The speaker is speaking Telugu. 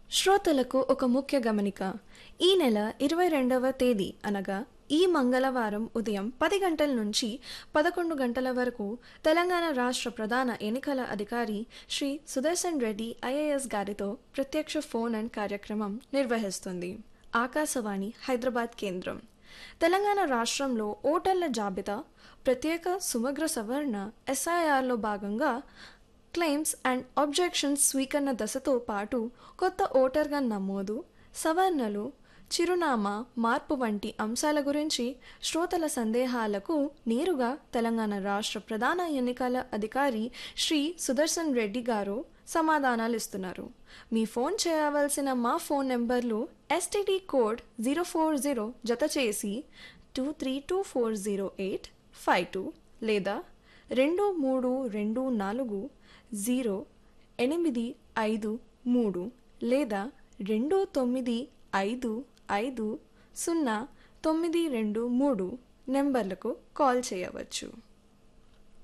శ్రోతలకు ఒక ముఖ్య గమనిక ఈ నెల ఇరవై రెండవ తేదీ అనగా ఈ మంగళవారం ఉదయం పది గంటల నుంచి పదకొండు గంటల వరకు తెలంగాణ రాష్ట్ర ప్రధాన ఎన్నికల అధికారి శ్రీ సుదర్శన్ రెడ్డి ఐఏఎస్ గారితో ప్రత్యక్ష ఫోన్ అండ్ కార్యక్రమం నిర్వహిస్తుంది ఆకాశవాణి హైదరాబాద్ కేంద్రం తెలంగాణ రాష్ట్రంలో ఓటర్ల జాబితా ప్రత్యేక సమగ్ర సవరణ ఎస్ఐఆర్లో భాగంగా క్లెయిమ్స్ అండ్ ఆబ్జెక్షన్స్ స్వీకరణ దశతో పాటు కొత్త ఓటర్గా నమోదు సవరణలు చిరునామా మార్పు వంటి అంశాల గురించి శ్రోతల సందేహాలకు నేరుగా తెలంగాణ రాష్ట్ర ప్రధాన ఎన్నికల అధికారి శ్రీ సుదర్శన్ రెడ్డి గారు సమాధానాలు ఇస్తున్నారు మీ ఫోన్ చేయవలసిన మా ఫోన్ నెంబర్లు STD code zero four zero జత చేసి two three two four zero eight five two లేదా రెండు మూడు రెండు నాలుగు జీరో ఎనిమిది ఐదు మూడు లేదా రెండు తొమ్మిది ఐదు ఐదు సున్నా తొమ్మిది రెండు మూడు నెంబర్లకు కాల్ చేయవచ్చు